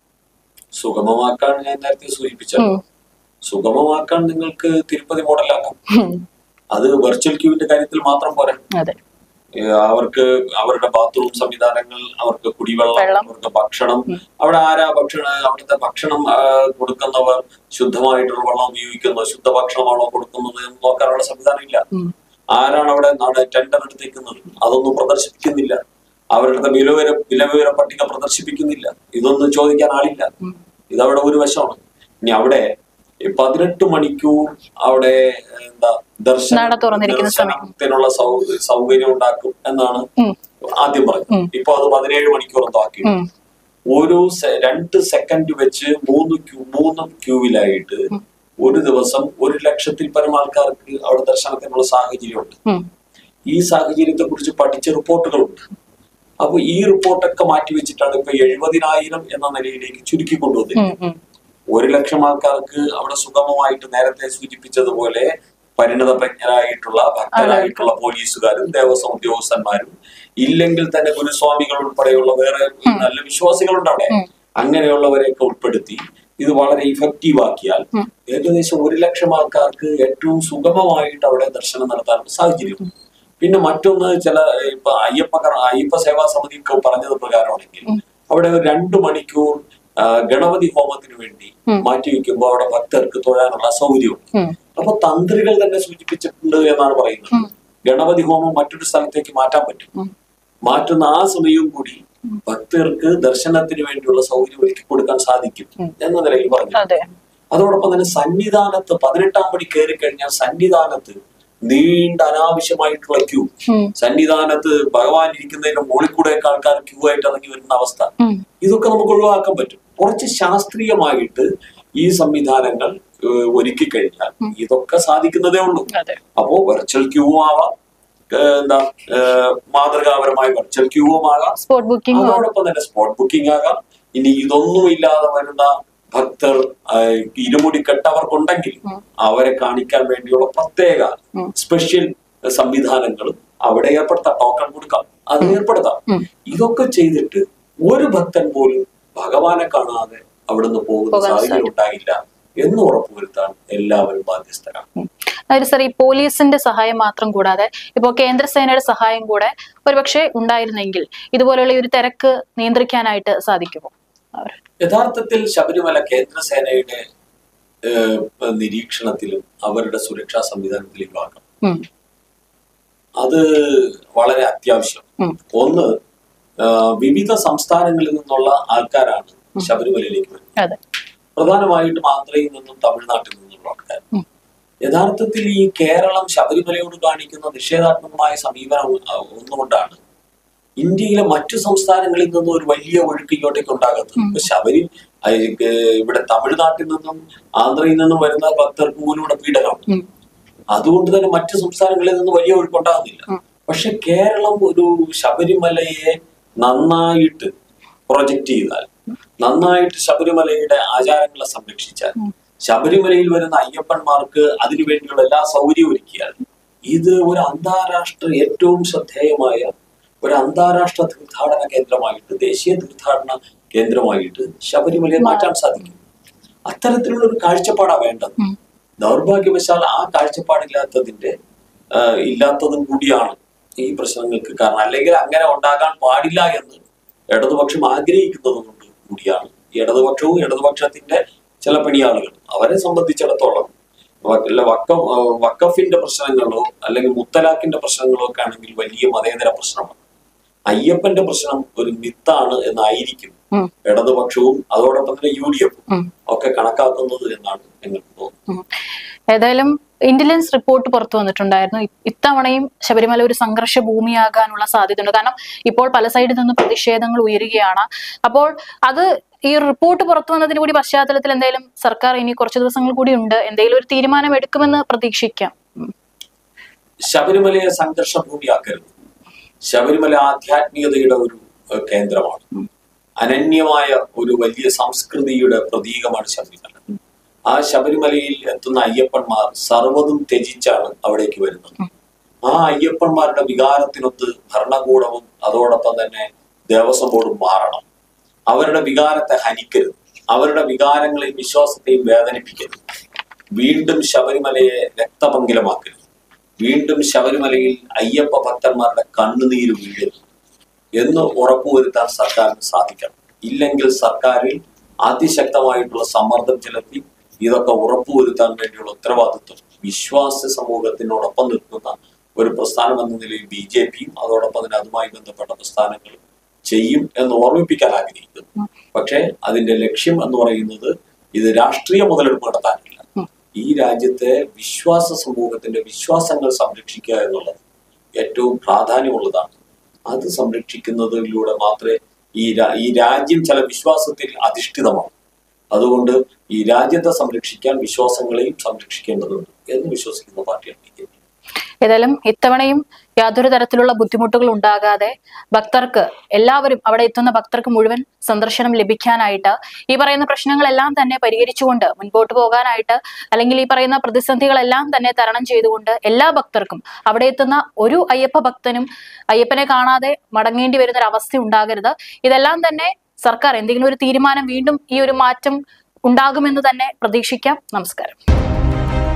സുഗമമാക്കാൻ ഞാൻ നേരത്തെ സൂചിപ്പിച്ചല്ലോ ഉം. സുഗമമാക്കാൻ നിങ്ങൾക്ക് തിരുപ്പതി മോഡലാക്കാം ഉം. അത് വെർച്വൽ ക്യൂവിന്റെ കാര്യത്തിൽ മാത്രം പോരാ അതെ ഏ, അവർക്ക് അവരുടെ ബാത്റൂം സംവിധാനങ്ങൾ അവർക്ക് കുടിവെള്ളം വെള്ളം. അവർക്ക് ഭക്ഷണം അവിടെ ആരാ ഭക്ഷണം അവിടുത്തെ ഭക്ഷണം ആ, കൊടുക്കുന്നവർ ശുദ്ധമായിട്ടുള്ള വെള്ളം ഉപയോഗിക്കുന്നു ശുദ്ധ ഭക്ഷണമാണോ കൊടുക്കുന്നത് എന്ന് നോക്കാനുള്ള സംവിധാനം ഇല്ല ഉം. ആരാണ് അവിടെ ടെൻഡർ എടുത്തേക്കുന്നത് അതൊന്നും പ്രദർശിപ്പിക്കുന്നില്ല അവരുടെ വിലവിവര വിലവിവര പട്ടിക പ്രദർശിപ്പിക്കുന്നില്ല ഇതൊന്നും ചോദിക്കാൻ ആളില്ല ഉം. ഇതവിടെ ഒരു വശമാണ് ഇനി അവിടെ ഈ പതിനെട്ട് മണിക്കൂർ അവിടെ എന്താ ദർശനം നട തുറന്നിരിക്കുന്ന സമയം. ദർശനത്തിനുള്ള സൗ- സൗകര്യം ഉണ്ടാക്കും എന്നാണ് ഉം. ആദ്യം പറഞ്ഞത് ഇപ്പൊ അത് പതിനേഴ് മണിക്കൂർ എന്തോ ആക്കി ഉം. ഒരു സെ- രണ്ട് സെക്കൻഡ് വെച്ച് മൂന്ന് ക്യൂ മൂന്ന് ക്യൂവിലായിട്ട് ഒരു ദിവസം ഒരു ലക്ഷത്തിൽ പരം ആൾക്കാർക്ക് അവിടെ ദർശനത്തിനുള്ള സാഹചര്യമുണ്ട് ഉം. ഈ സാഹചര്യത്തെ കുറിച്ച് പഠിച്ച റിപ്പോർട്ടുകളുണ്ട് അപ്പൊ ഈ റിപ്പോർട്ടൊക്കെ മാറ്റി വെച്ചിട്ടാണ് ഇപ്പൊ എഴുപതിനായിരം എന്ന നിലയിലേക്ക് ചുരുക്കി കൊണ്ടുവന്നത് ഉം. ഉം. ഒരു ലക്ഷം ആൾക്കാർക്ക് അവിടെ സുഗമമായിട്ട് നേരത്തെ സൂചിപ്പിച്ചതുപോലെ പരിണതപ്രജ്ഞരായിട്ടുള്ള ഭക്തരായിട്ടുള്ള പോലീസുകാരും ദേവസ്വം ഉദ്യോഗസ്ഥന്മാരും ഇല്ലെങ്കിൽ തന്നെ ഗുരുസ്വാമികൾ ഉൾപ്പെടെയുള്ള വേറെ നല്ല വിശ്വാസികളുണ്ട് അവിടെ അങ്ങനെയുള്ളവരെയൊക്കെ ഉൾപ്പെടുത്തി ഇത് വളരെ ഇഫക്റ്റീവ് ആക്കിയാൽ ഏകദേശം ഒരു ലക്ഷം ആൾക്കാർക്ക് ഏറ്റവും സുഗമമായിട്ട് അവിടെ ദർശനം നടത്താനുള്ള സാഹചര്യം പിന്നെ മറ്റൊന്ന് ചില ഇപ്പൊ അയ്യപ്പ കർ- അയ്യപ്പ സേവാ സമിതി ഒക്കെ പറഞ്ഞത് പ്രകാരമാണെങ്കിൽ അവിടെ ഒരു രണ്ടു മണിക്കൂർ ആ, ഗണപതി ഹോമത്തിന് വേണ്ടി മാറ്റിവെക്കുമ്പോൾ അവിടെ ഭക്തർക്ക് തൊഴാനുള്ള സൗകര്യമുണ്ട് ഉം. അപ്പൊ തന്ത്രികൾ തന്നെ സൂചിപ്പിച്ചിട്ടുണ്ട് എന്നാണ് പറയുന്നത് ഗണപതി ഹോമം മറ്റൊരു സ്ഥലത്തേക്ക് മാറ്റാൻ പറ്റും മാറ്റുന്ന ആ സമയവും കൂടി ഭക്തർക്ക് ദർശനത്തിന് വേണ്ടിയുള്ള സൗകര്യം ഒരുക്കി കൊടുക്കാൻ സാധിക്കും എന്ന നിലയിൽ പറഞ്ഞു അതെ അതോടൊപ്പം തന്നെ സന്നിധാനത്ത് പതിനെട്ടാം പടി കയറി കഴിഞ്ഞാൽ സന്നിധാനത്ത് നീണ്ട അനാവശ്യമായിട്ടുള്ള ക്യൂ ഉം. സന്നിധാനത്ത് ഭഗവാൻ ഇരിക്കുന്നതിന്റെ മുകളിൽ കൂടെ ആൾക്കാർ ക്യൂ ആയിട്ട് ഇറങ്ങി വരുന്ന അവസ്ഥ ഉം. ഇതൊക്കെ നമുക്ക് ഒഴിവാക്കാൻ പറ്റും കുറച്ച് ശാസ്ത്രീയമായിട്ട് ഈ സംവിധാനങ്ങൾ ഏഹ്, ഒരുക്കി കഴിഞ്ഞാൽ ഇതൊക്കെ സാധിക്കുന്നതേ ഉള്ളൂ അതെ അപ്പോ വെർച്വൽ ക്യൂവും ആവാം ഏഹ്, എന്താ ഏഹ്, മാതൃകാപരമായ വെർച്വൽ ക്യൂവും ആകാം സ്പോട്ട് ബുക്കിംഗ് അതോടൊപ്പം തന്നെ സ്പോട്ട് ബുക്കിംഗ് ആകാം ഇനി ഇതൊന്നും ഇല്ലാതെ വരുന്ന ഭക്തർ ആ, ഇരുമുടി കെട്ടവർക്കുണ്ടെങ്കിൽ അവരെ കാണിക്കാൻ വേണ്ടിയുള്ള പ്രത്യേക സ്പെഷ്യൽ സംവിധാനങ്ങളും അവിടെ ഏർപ്പെടുത്താം ടോക്കൺ കൊടുക്കാം അത് ഏർപ്പെടുത്താം ഇതൊക്കെ ചെയ്തിട്ട് ഒരു ഭക്തൻ പോലും ഭഗവാനെ കാണാതെ അവിടുന്ന് പോകുന്ന പോകാൻ സാഹചര്യം ഉണ്ടായില്ല എന്ന് ഉറപ്പുവരുത്താൻ എല്ലാവരും ബാധ്യസ്ഥരാണ് അതായത് സാർ ഈ പോലീസിന്റെ സഹായം മാത്രം കൂടാതെ ഇപ്പോൾ കേന്ദ്രസേനയുടെ സഹായം കൂടെ ഒരുപക്ഷെ ഉണ്ടായിരുന്നെങ്കിൽ ഇതുപോലെയുള്ള ഈ ഒരു തിരക്ക് നിയന്ത്രിക്കാനായിട്ട് സാധിക്കുമോ അവർ യഥാർത്ഥത്തിൽ ശബരിമല കേന്ദ്രസേനയുടെ ഏഹ്, നിരീക്ഷണത്തിലും അവരുടെ സുരക്ഷാ സംവിധാനത്തിലും ആക്കണം ഉം. അത് വളരെ അത്യാവശ്യം ഉം. ഒന്ന് ആഹ്, വിവിധ സംസ്ഥാനങ്ങളിൽ നിന്നുള്ള ആൾക്കാരാണ് ശബരിമലയിലേക്ക് വരുന്നത് അതെ പ്രധാനമായിട്ടും ആന്ധ്രയിൽ നിന്നും തമിഴ്നാട്ടിൽ നിന്നുള്ള ആൾക്കാർ ഉം. യഥാർത്ഥത്തിൽ ഈ കേരളം ശബരിമലയോട് കാണിക്കുന്ന നിഷേധാത്മകമായ സമീപനം ആ, ഒന്നുകൊണ്ടാണ് ഇന്ത്യയിലെ മറ്റു സംസ്ഥാനങ്ങളിൽ നിന്നും ഒരു വലിയ ഒഴുക്ക് ഇങ്ങോട്ടേക്ക് ഉണ്ടാകുന്നത് ഇപ്പൊ ശബരി ആ, ഏ, ഇവിടെ തമിഴ്നാട്ടിൽ നിന്നും ആന്ധ്രയിൽ നിന്നും വരുന്ന ഭക്തർക്ക് പോലും ഇവിടെ പീഡനമാണ് ഉം. അതുകൊണ്ട് തന്നെ മറ്റു സംസ്ഥാനങ്ങളിൽ നിന്ന് വലിയ ഒഴുക്കുണ്ടാകുന്നില്ല പക്ഷെ കേരളം ഒരു ശബരിമലയെ നന്നായിട്ട് പ്രൊജക്ട് ചെയ്താൽ നന്നായിട്ട് ശബരിമലയുടെ ആചാരങ്ങളെ സംരക്ഷിച്ചാൽ ശബരിമലയിൽ വരുന്ന അയ്യപ്പന്മാർക്ക് അതിനു വേണ്ടിയുള്ള എല്ലാ സൗകര്യവും ഒരുക്കിയാൽ ഇത് ഒരു അന്താരാഷ്ട്ര ഏറ്റവും ശ്രദ്ധേയമായ ഒരു അന്താരാഷ്ട്ര തീർത്ഥാടന കേന്ദ്രമായിട്ട് ദേശീയ തീർത്ഥാടന കേന്ദ്രമായിട്ട് ശബരിമലയെ മാറ്റാൻ സാധിക്കും അത്തരത്തിലുള്ള ഒരു കാഴ്ചപ്പാടാ വേണ്ടത് ഉം. ദൗർഭാഗ്യവശാൽ ആ കാഴ്ചപ്പാടില്ലാത്തതിന്റെ ആ, ഇല്ലാത്തതും കൂടിയാണ് ഈ പ്രശ്നങ്ങൾക്ക് കാരണം അല്ലെങ്കിൽ അങ്ങനെ ഉണ്ടാകാൻ പാടില്ല എന്ന് ഇടതുപക്ഷം ആഗ്രഹിക്കുന്നത് കൊണ്ട് കൂടിയാണ് ഈ ഇടതുപക്ഷവും ഇടതുപക്ഷത്തിന്റെ ചില പണിയാളുകൾ അവരെ സംബന്ധിച്ചിടത്തോളം വ- അല്ല, വക്കം ആ, വക്കഫിന്റെ പ്രശ്നങ്ങളോ അല്ലെങ്കിൽ മുത്തലാഖിന്റെ പ്രശ്നങ്ങളോ ഒക്കെ ആണെങ്കിൽ വലിയ മതേതര പ്രശ്നമാണ് അയ്യപ്പന്റെ പ്രശ്നം ഒരു മിത്താണ് എന്നായിരിക്കും ഉം. ഇടതുപക്ഷവും അതോടൊപ്പം തന്നെ യു ഡി എഫും ഉം. ഒക്കെ കണക്കാക്കുന്നത് എന്നാണ് ഞങ്ങൾക്ക് തോന്നുന്നത് ഉം. ഏതായാലും ഇന്റലിജൻസ് റിപ്പോർട്ട് പുറത്തു വന്നിട്ടുണ്ടായിരുന്നു ഇ- ഇത്തവണയും ശബരിമല ഒരു സംഘർഷ ഭൂമിയാകാനുള്ള സാധ്യതയുണ്ട് കാരണം ഇപ്പോൾ പല സൈഡിൽ നിന്ന് പ്രതിഷേധങ്ങൾ ഉയരുകയാണ് അപ്പോൾ അത് ഈ റിപ്പോർട്ട് പുറത്തു വന്നതിന് കൂടി പശ്ചാത്തലത്തിൽ എന്തായാലും സർക്കാർ ഇനി കുറച്ച് ദിവസങ്ങൾ കൂടി ഉണ്ട് എന്തെങ്കിലും ഒരു തീരുമാനം എടുക്കുമെന്ന് പ്രതീക്ഷിക്കാം ഉം. ശബരിമലയെ സംഘർഷ ഭൂമിയാക്കരുത് ശബരിമല ആധ്യാത്മികതയുടെ ഒരു ഏഹ്, കേന്ദ്രമാണ് അനന്യമായ ഒരു വലിയ സംസ്കൃതിയുടെ പ്രതീകമാണ് ശബരിമല ആ ശബരിമലയിൽ എത്തുന്ന അയ്യപ്പന്മാർ സർവ്വതും ത്യജിച്ചാണ് അവിടേക്ക് വരുന്നത് ആ അയ്യപ്പന്മാരുടെ വികാരത്തിനൊത്ത് ഭരണകൂടവും അതോടൊപ്പം തന്നെ ദേവസ്വം ബോർഡും മാറണം അവരുടെ വികാരത്തെ ഹനിക്കരുത് അവരുടെ വികാരങ്ങളെയും വിശ്വാസത്തെയും വേദനിപ്പിക്കരുത് വീണ്ടും ശബരിമലയെ രക്തപങ്കിലമാക്കരുത് വീണ്ടും ശബരിമലയിൽ അയ്യപ്പ ഭക്തന്മാരുടെ കണ്ണുനീര് വീഴരുത് എന്ന് ഉറപ്പുവരുത്താൻ സർക്കാരിന് സാധിക്കണം ഇല്ലെങ്കിൽ സർക്കാരിൽ അതിശക്തമായിട്ടുള്ള സമ്മർദ്ദം ചെലുത്തി ഇതൊക്കെ ഉറപ്പുവരുത്താൻ വേണ്ടിയുള്ള ഉത്തരവാദിത്വം വിശ്വാസ സമൂഹത്തിനോടൊപ്പം നിൽക്കുന്ന ഒരു പ്രസ്ഥാനം എന്ന നിലയിൽ ബി ജെ പിയും അതോടൊപ്പം തന്നെ അതുമായി ബന്ധപ്പെട്ട പ്രസ്ഥാനങ്ങളും ചെയ്യും എന്ന് ഓർമ്മിപ്പിക്കാൻ ആഗ്രഹിക്കുന്നു പക്ഷേ അതിന്റെ ലക്ഷ്യം എന്ന് പറയുന്നത് ഇത് രാഷ്ട്രീയ മുതലെടുപ്പ് നടത്താനില്ല ഈ രാജ്യത്തെ വിശ്വാസ സമൂഹത്തിന്റെ വിശ്വാസങ്ങൾ സംരക്ഷിക്കുക എന്നുള്ളത് ഏറ്റവും പ്രാധാന്യമുള്ളതാണ് അത് സംരക്ഷിക്കുന്നതിലൂടെ മാത്രമേ ഈ രാ- ഈ രാജ്യം ചില വിശ്വാസത്തിൽ അധിഷ്ഠിതമാണ് അതുകൊണ്ട് ഈ രാജ്യത്തെ സംരക്ഷിക്കാൻ വിശ്വാസങ്ങളെയും സംരക്ഷിക്കേണ്ടതുണ്ട് എന്ന് വിശ്വസിക്കുന്ന പാർട്ടിയാണ് ബി ജെ പി ഏതായാലും ഇത്തവണയും യാതൊരു തരത്തിലുള്ള ബുദ്ധിമുട്ടുകൾ ഉണ്ടാകാതെ ഭക്തർക്ക് എല്ലാവരും അവിടെ എത്തുന്ന ഭക്തർക്ക് മുഴുവൻ സന്ദർശനം ലഭിക്കാനായിട്ട് ഈ പറയുന്ന പ്രശ്നങ്ങളെല്ലാം തന്നെ പരിഹരിച്ചുകൊണ്ട് മുൻപോട്ട് പോകാനായിട്ട് അല്ലെങ്കിൽ ഈ പറയുന്ന പ്രതിസന്ധികളെല്ലാം തന്നെ തരണം ചെയ്തുകൊണ്ട് എല്ലാ ഭക്തർക്കും അവിടെ എത്തുന്ന ഒരു അയ്യപ്പ ഭക്തനും അയ്യപ്പനെ കാണാതെ മടങ്ങേണ്ടി വരുന്ന ഒരു അവസ്ഥ ഉണ്ടാകരുത് ഇതെല്ലാം തന്നെ സർക്കാർ എന്തെങ്കിലും ഒരു തീരുമാനം വീണ്ടും ഈ ഒരു മാറ്റം ഉണ്ടാകുമെന്ന് തന്നെ പ്രതീക്ഷിക്കാം നമസ്കാരം